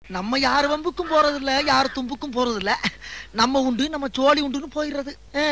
நம்ம யார் வம்புக்கும் போறது இல்ல யார் தும்புக்கும் போறது இல்ல நம்ம உண்டு நம்ம சோழி உண்டுன்னு போயிடுறது ஆ.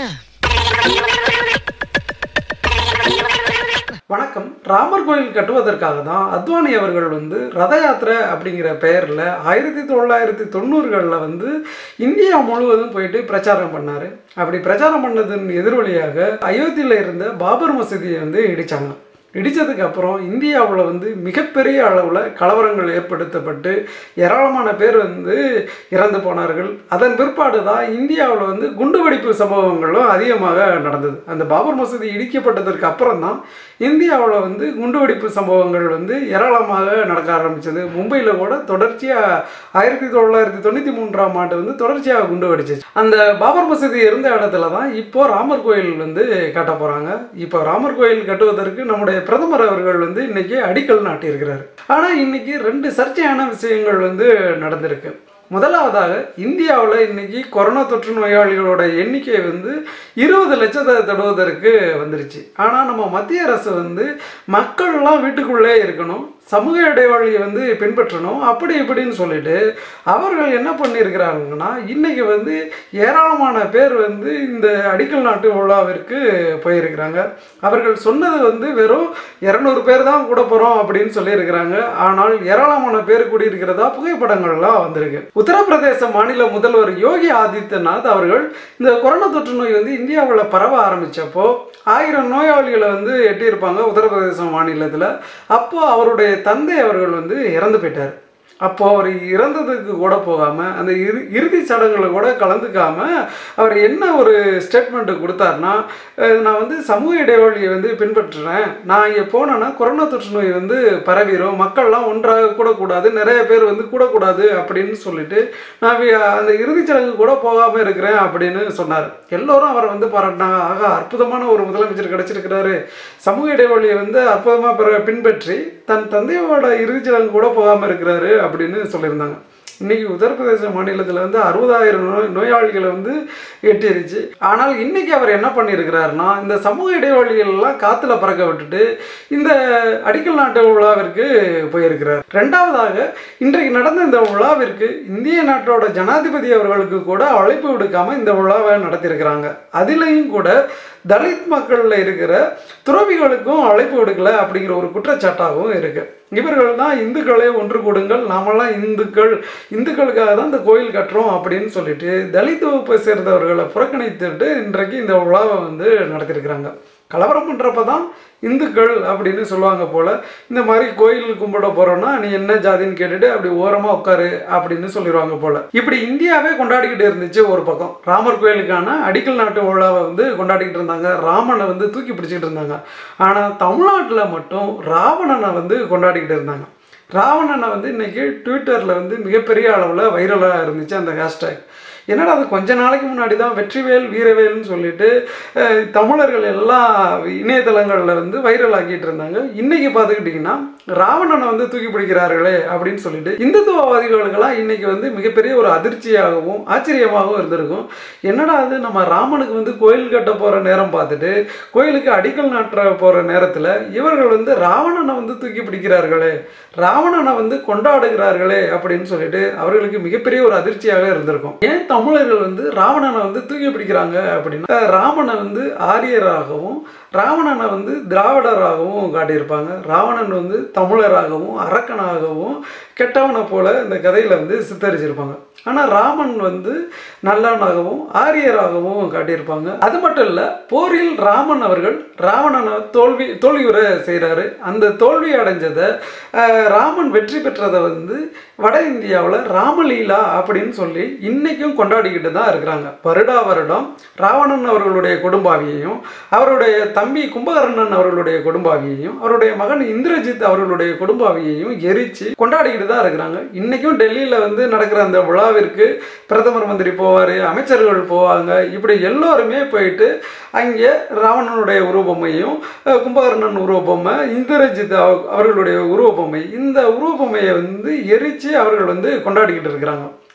வணக்கம் ராமர் கோயில் கட்டுவதற்காக தான் அத்வானி அவர்கள் வந்து ரத யாத்திரை அப்படிங்கிற பெயரில் ஆயிரத்தி தொள்ளாயிரத்தி தொண்ணூறுகளில் வந்து இந்தியா முழுவதும் போயிட்டு பிரச்சாரம் பண்ணார் அப்படி பிரச்சாரம் பண்ணதன் எதிர்வழியாக அயோத்தியில் இருந்த பாபர் மசூதியை வந்து இடித்தாங்க இடித்ததுக்கு அப்புறம் இந்தியாவில் வந்து மிகப்பெரிய அளவில் கலவரங்கள் ஏற்படுத்தப்பட்டு ஏராளமான பேர் வந்து இறந்து போனார்கள் அதன் பிற்பாடு தான் இந்தியாவில் வந்து குண்டுவெடிப்பு சம்பவங்களும் அதிகமாக நடந்தது அந்த பாபர் மசூதி இடிக்கப்பட்டதற்கு அப்புறம் தான் இந்தியாவில் வந்து குண்டுவெடிப்பு சம்பவங்கள் வந்து ஏராளமாக நடக்க ஆரம்பிச்சது மும்பையில் கூட தொடர்ச்சியாக ஆயிரத்தி தொள்ளாயிரத்தி தொண்ணூற்றி மூன்றாம் ஆண்டு வந்து தொடர்ச்சியாக குண்டு வெடிச்சிச்சு அந்த பாபர் மசூதி இருந்த இடத்துல தான் இப்போ ராமர் கோயில் வந்து கட்ட போகிறாங்க இப்போ ராமர் கோயில் கட்டுவதற்கு நம்முடைய பிரதமர் அவர்கள் வந்து இன்னைக்கு அடிக்கல் நாட்டியிருக்கிறார் ஆனால் இன்னைக்கு ரெண்டு சர்ச்சையான விஷயங்கள் வந்து நடந்திருக்கு முதலாவதாக இந்தியாவில் இன்னைக்கு கொரோனா தொற்று நோயாளிகளோட எண்ணிக்கை வந்து இருபது லட்சத்தை தொடுவதற்கு வந்துருச்சு ஆனால் நம்ம மத்திய அரசு வந்து மக்கள்லாம் வீட்டுக்குள்ளே இருக்கணும் சமூக இடைவெளியை வந்து பின்பற்றணும் அப்படி இப்படின்னு சொல்லிட்டு அவர்கள் என்ன பண்ணியிருக்கிறாங்கன்னா இன்னைக்கு வந்து ஏராளமான பேர் வந்து இந்த அடிக்கல் நாட்டு விழாவிற்கு போயிருக்கிறாங்க அவர்கள் சொன்னது வந்து வெறும் இரநூறு பேர் தான் கூட போகிறோம் அப்படின்னு சொல்லியிருக்கிறாங்க ஆனால் ஏராளமான பேர் கூடியிருக்கிறதா புகைப்படங்கள்லாம் வந்திருக்கு உத்தரப்பிரதேச மாநில முதல்வர் யோகி ஆதித்யநாத் அவர்கள் இந்த கொரோனா தொற்று நோய் வந்து இந்தியாவில் பரவ ஆரம்பித்தப்போ ஆயிரம் நோயாளிகளை வந்து எட்டியிருப்பாங்க உத்தரப்பிரதேச மாநிலத்தில் அப்போ அவருடைய தந்தை அவர்கள் வந்து இறந்து போயிட்டார் அப்போ அவர் இறந்ததுக்கு கூட போகாமல் அந்த இறு இறுதி சடங்குல கூட கலந்துக்காம அவர் என்ன ஒரு ஸ்டேட்மெண்ட்டு கொடுத்தாருன்னா அஹ், நான் வந்து சமூக இடைவெளியை வந்து பின்பற்றுறேன் நான் இங்கே போனேன்னா கொரோனா தொற்று நோய் வந்து பரவிடும் மக்கள்லாம் ஒன்றாக கூடக்கூடாது நிறைய பேர் வந்து கூடக்கூடாது அப்படின்னு சொல்லிட்டு நான் வி- அந்த இறுதிச் சடங்கு கூட போகாமல் இருக்கிறேன் அப்படின்னு சொன்னார் எல்லோரும் அவரை வந்து பாராட்டினாங்க ஆகா அற்புதமான ஒரு முதலமைச்சர் கிடைச்சிருக்கிறாரு சமூக இடைவெளியை வந்து அற்புதமாக பிற பின்பற்றி தன் தந்தையோட இறுதிச் சடங்கு கூட போகாமல் இருக்கிறாரு அப்படின்னு சொல்லியிருந்தாங்க இன்னைக்கு உத்தரப்பிரதேச மாநிலத்தில் வந்து அறுபதாயிரம் நோய் நோயாளிகளை வந்து எட்டிருச்சு ஆனால் இன்னைக்கு அவர் என்ன பண்ணியிருக்கிறாருன்னா இந்த சமூக இடைவெளிகள் எல்லாம் காத்துல பறக்க விட்டுட்டு இந்த அடிக்கல் நாட்டு விழாவிற்கு போயிருக்கிறார் ரெண்டாவதாக இன்றைக்கு நடந்த இந்த விழாவிற்கு இந்திய நாட்டோட ஜனாதிபதி அவர்களுக்கு கூட அழைப்பு விடுக்காம இந்த விழாவை நடத்தியிருக்கிறாங்க அதிலையும் கூட தலித் மக்களில் இருக்கிற துறவிகளுக்கும் அழைப்பு விடுக்கல அப்படிங்கிற ஒரு குற்றச்சாட்டாகவும் இருக்கு இவர்கள் தான் இந்துக்களே ஒன்று கூடுங்கள் நாமெல்லாம் இந்துக்கள் இந்துக்களுக்காக தான் இந்த கோயில் கட்டுறோம் அப்படின்னு சொல்லிட்டு தலித் வகுப்பை சேர்ந்தவர்களை புறக்கணித்துட்டு இன்றைக்கு இந்த விழாவை வந்து நடத்திருக்கிறாங்க கலவரம் பண்ணுறப்ப தான் இந்துக்கள் அப்படின்னு சொல்லுவாங்க போல் இந்த மாதிரி கோயில் கும்பிட போகிறோன்னா நீ என்ன ஜாதின்னு கேட்டுட்டு அப்படி ஓரமாக உட்காரு அப்படின்னு சொல்லிடுவாங்க போல் இப்படி இந்தியாவே கொண்டாடிக்கிட்டு இருந்துச்சு ஒரு பக்கம் ராமர் கோயிலுக்கான அடிக்கல் நாட்டு விழாவை வந்து கொண்டாடிக்கிட்டு இருந்தாங்க ராமனை வந்து தூக்கி பிடிச்சிக்கிட்டு இருந்தாங்க ஆனால் தமிழ்நாட்டில் மட்டும் ராவணனை வந்து கொண்டாடிக்கிட்டு இருந்தாங்க ராவணனை வந்து இன்னைக்கு ட்விட்டரில் வந்து மிகப்பெரிய அளவில் வைரலாக இருந்துச்சு அந்த ஹேஷ்டேக் என்னடா அது கொஞ்ச நாளைக்கு முன்னாடி தான் வெற்றிவேல் வீரவேல்னு சொல்லிட்டு அஹ், தமிழர்கள் எல்லாம் இணையதளங்களில் வந்து வைரல் ஆக்கிட்டு இருந்தாங்க இன்னைக்கு பார்த்துக்கிட்டிங்கன்னா ராவணனை வந்து தூக்கி பிடிக்கிறார்களே அப்படின்னு சொல்லிட்டு இந்துத்துவவாதிகளுக்கெல்லாம் இன்னைக்கு வந்து மிகப்பெரிய ஒரு அதிர்ச்சியாகவும் ஆச்சரியமாகவும் இருந்திருக்கும் என்னடா அது நம்ம ராமனுக்கு வந்து கோயில் கட்ட போகிற நேரம் பார்த்துட்டு கோயிலுக்கு அடிக்கல் நாட்டுற போகிற நேரத்தில் இவர்கள் வந்து ராவணனை வந்து தூக்கி பிடிக்கிறார்களே ராவணனை வந்து கொண்டாடுகிறார்களே அப்படின்னு சொல்லிட்டு அவர்களுக்கு மிகப்பெரிய ஒரு அதிர்ச்சியாக இருந்திருக்கும் ஏன் தமிழர்கள் வந்து ராவணனை வந்து தூக்கி பிடிக்கிறாங்க அப்படின்னா அஹ், ராமனை வந்து ஆரியராகவும் ராவணனை வந்து திராவிடராகவும் காட்டியிருப்பாங்க ராவணன் வந்து தமிழராகவும் அரக்கனாகவும் கெட்டவனை போல இந்த கதையில் வந்து சித்தரிச்சிருப்பாங்க ஆனால் ராமன் வந்து நல்லவனாகவும் ஆரியராகவும் காட்டியிருப்பாங்க அது மட்டும் இல்லை போரில் ராமன் அவர்கள் ராவணனை தோல்வி தோல்வியுற செய்கிறாரு அந்த தோல்வி அடைஞ்சதை அஹ், ராமன் வெற்றி பெற்றதை வந்து வட இந்தியாவில் ராமலீலா அப்படின்னு சொல்லி இன்னைக்கும் கொண்டாடிக்கிட்டு தான் இருக்கிறாங்க வருடா வருடம் ராவணன் அவர்களுடைய கொடும்பாவியையும் அவருடைய தம்பி கும்பகர்ணன் அவர்களுடைய கொடும்பாவியையும் அவருடைய மகன் இந்திரஜித் அவர்களுடைய கொடும்பாவியையும் எரிச்சு கொண்டாடிக்கிட்டு தான் இருக்கிறாங்க இன்னைக்கும் டெல்லியில் வந்து நடக்கிற அந்த விழாவிற்கு பிரதமர் மந்திரி போவார் அமைச்சர்கள் போவாங்க இப்படி எல்லோருமே போயிட்டு அங்கே ராவணனுடைய உருவபொம்மையும் அஹ், கும்பகர்ணன் உருவபொம்மை இந்திரஜித் அவ- அவர்களுடைய உருவபொம்மை இந்த உருவபொம்மையை வந்து எரிச்சு அவர்கள் வந்து கொண்டாடிக்கிட்டு இருக்கிறாங்க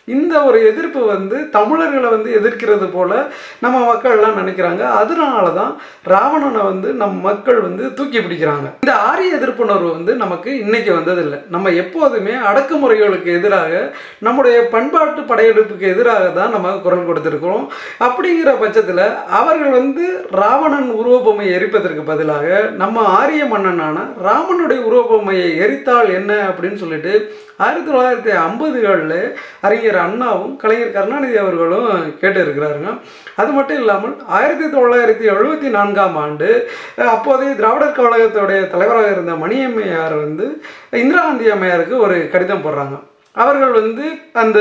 இந்த ஒரு எதிர்ப்பு வந்து தமிழர்களை வந்து எதிர்க்கிறது போல நம்ம மக்கள்லாம் நினைக்கிறாங்க அதனால தான் ராவணனை வந்து நம் மக்கள் வந்து தூக்கி பிடிக்கிறாங்க இந்த ஆரிய எதிர்ப்புணர்வு வந்து நமக்கு இன்னைக்கு வந்ததில்லை நம்ம எப்போதுமே அடக்குமுறைகளுக்கு எதிராக நம்முடைய பண்பாட்டு படையெடுப்புக்கு எதிராக தான் நம்ம குரல் கொடுத்துருக்கிறோம் அப்படிங்கிற பட்சத்தில் அவர்கள் வந்து ராவணன் உருவபொம்மை எரிப்பதற்கு பதிலாக நம்ம ஆரிய மன்னனான ராமனுடைய உருவபொம்மையை எரித்தால் என்ன அப்படின்னு சொல்லிட்டு ஆயிரத்தி தொள்ளாயிரத்தி ஐம்பதுகளில் அறிஞர் அண்ணாவும் கலைஞர் கருணாநிதி அவர்களும் கேட்டு இருக்கிறாருங்க அது மட்டும் இல்லாமல் ஆயிரத்தி தொள்ளாயிரத்தி எழுபத்தி நான்காம் ஆண்டு அஹ், அப்போதைய திராவிடர் கழகத்துடைய தலைவராக இருந்த மணியம்மையார் வந்து இந்திரா காந்தி அம்மையாருக்கு ஒரு கடிதம் போடுறாங்க அவர்கள் வந்து அந்த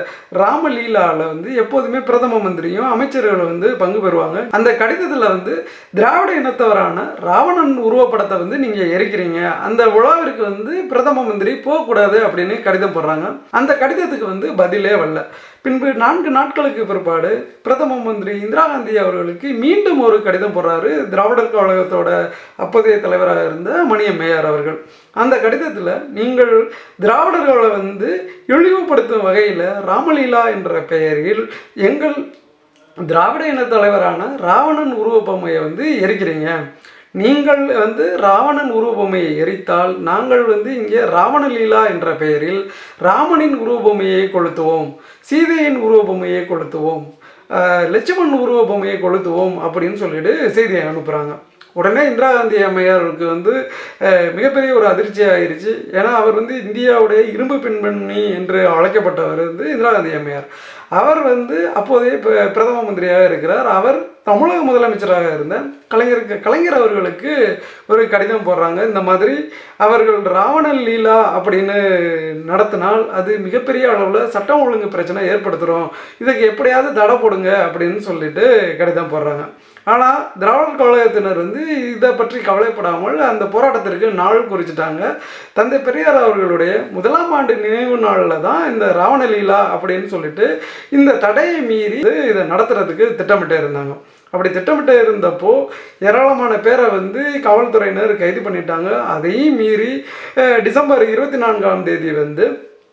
ராமலீலாவில் வந்து எப்போதுமே பிரதம மந்திரியும் அமைச்சர்கள் வந்து பங்கு பெறுவாங்க அந்த கடிதத்தில் வந்து திராவிட இனத்தவரான ராவணன் உருவப்படத்தை வந்து நீங்கள் எரிக்கிறீங்க அந்த விழாவிற்கு வந்து பிரதம மந்திரி போகக்கூடாது அப்படின்னு கடிதம் போடுறாங்க அந்த கடிதத்துக்கு வந்து பதிலே வரல பின்பு நான்கு நாட்களுக்கு பிற்பாடு பிரதம மந்திரி இந்திரா காந்தி அவர்களுக்கு மீண்டும் ஒரு கடிதம் போடுறாரு திராவிடர் கழகத்தோட அப்போதைய தலைவராக இருந்த மணியம்மையார் அவர்கள் அந்த கடிதத்தில் நீங்கள் திராவிடர்களை வந்து இழிவுபடுத்தும் வகையில் ராமலீலா என்ற பெயரில் எங்கள் திராவிட இன தலைவரான ராவணன் உருவப்பொம்மையை வந்து எரிக்கிறீங்க நீங்கள் வந்து ராவணன் உருவபொம்மையை எரித்தால் நாங்கள் வந்து இங்கே ராவணலீலா என்ற பெயரில் ராமனின் உருவபொம்மையை கொளுத்துவோம் சீதையின் உருவபொம்மையை கொளுத்துவோம் ஆஹ் லட்சுமண் உருவபொம்மையை கொளுத்துவோம் அப்படின்னு சொல்லிட்டு செய்தியை அனுப்புகிறாங்க உடனே இந்திரா காந்தி அம்மையாருக்கு வந்து அஹ், மிகப்பெரிய ஒரு அதிர்ச்சி ஆயிருச்சு ஏன்னா அவர் வந்து இந்தியாவுடைய இரும்பு பெண்மணி என்று அழைக்கப்பட்டவர் வந்து இந்திரா காந்தி அம்மையார் அவர் வந்து அப்போதைய ப- பிரதம மந்திரியாக இருக்கிறார் அவர் தமிழக முதலமைச்சராக இருந்த கலைஞருக்கு கலைஞர் அவர்களுக்கு ஒரு கடிதம் போடுறாங்க இந்த மாதிரி அவர்கள் ராவணன் லீலா அப்படின்னு நடத்தினால் அது மிகப்பெரிய அளவில் சட்டம் ஒழுங்கு பிரச்சனை ஏற்படுத்துகிறோம் இதுக்கு எப்படியாவது தடை போடுங்க அப்படின்னு சொல்லிட்டு கடிதம் போடுறாங்க ஆனால் திராவிடர் கழகத்தினர் வந்து இதை பற்றி கவலைப்படாமல் அந்த போராட்டத்திற்கு நாள் குறிச்சிட்டாங்க தந்தை பெரியார் அவர்களுடைய முதலாம் ஆண்டு நினைவு நாளில் தான் இந்த ராவணலீலா அப்படின்னு சொல்லிட்டு இந்த தடையை மீறி இதை நடத்துறதுக்கு திட்டமிட்டு இருந்தாங்க அப்படி திட்டமிட்டு இருந்தப்போ ஏராளமான பேரை வந்து காவல்துறையினர் கைது பண்ணிட்டாங்க அதையும் மீறி அஹ், டிசம்பர் இருபத்தி நான்காம் தேதி வந்து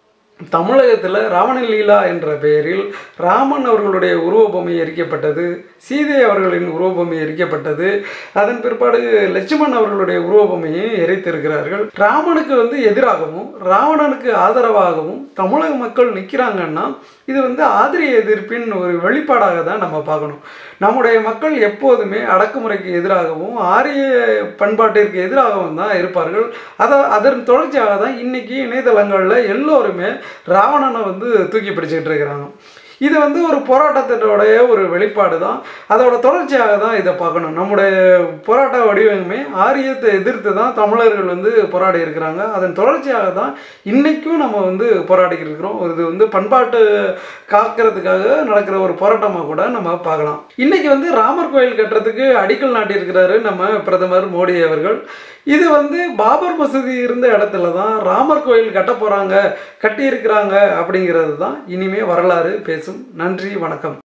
தமிழகத்தில் ராவணன் லீலா என்ற பெயரில் ராமன் அவர்களுடைய உருவபொம்மை எரிக்கப்பட்டது சீதை அவர்களின் உருவபொம்மை எரிக்கப்பட்டது அதன் பிற்பாடு லட்சுமண் அவர்களுடைய உருவபொம்மையை எரித்திருக்கிறார்கள் ராமனுக்கு வந்து எதிராகவும் ராவணனுக்கு ஆதரவாகவும் தமிழக மக்கள் நிற்கிறாங்கன்னா இது வந்து ஆதிரிய எதிர்ப்பின் ஒரு வெளிப்பாடாக தான் நம்ம பார்க்கணும் நம்முடைய மக்கள் எப்போதுமே அடக்குமுறைக்கு எதிராகவும் ஆரிய பண்பாட்டிற்கு எதிராகவும் தான் இருப்பார்கள் அதை அதன் தொடர்ச்சியாக தான் இன்னைக்கு இணையதளங்களில் எல்லோருமே ராவணனை வந்து தூக்கி பிடிச்சிக்கிட்டு இருக்கிறாங்க இது வந்து ஒரு போராட்டத்தினுடைய ஒரு வெளிப்பாடு தான் அதோட தொடர்ச்சியாக தான் இதை பார்க்கணும் நம்முடைய போராட்ட வடிவமே ஆரியத்தை எதிர்த்து தான் தமிழர்கள் வந்து போராடி இருக்கிறாங்க அதன் தொடர்ச்சியாக தான் இன்னைக்கும் நம்ம வந்து போராடிக்கிட்டு இருக்கிறோம் இது வந்து பண்பாட்டு காக்கிறதுக்காக நடக்கிற ஒரு போராட்டமாக கூட நம்ம பார்க்கலாம் இன்னைக்கு வந்து ராமர் கோயில் கட்டுறதுக்கு அடிக்கல் நாட்டியிருக்கிறாரு நம்ம பிரதமர் மோடி அவர்கள் இது வந்து பாபர் மசூதி இருந்த இடத்துல தான் ராமர் கோயில் கட்ட போகிறாங்க கட்டியிருக்கிறாங்க அப்படிங்கிறது தான் இனிமே வரலாறு பேசும் நன்றி வணக்கம்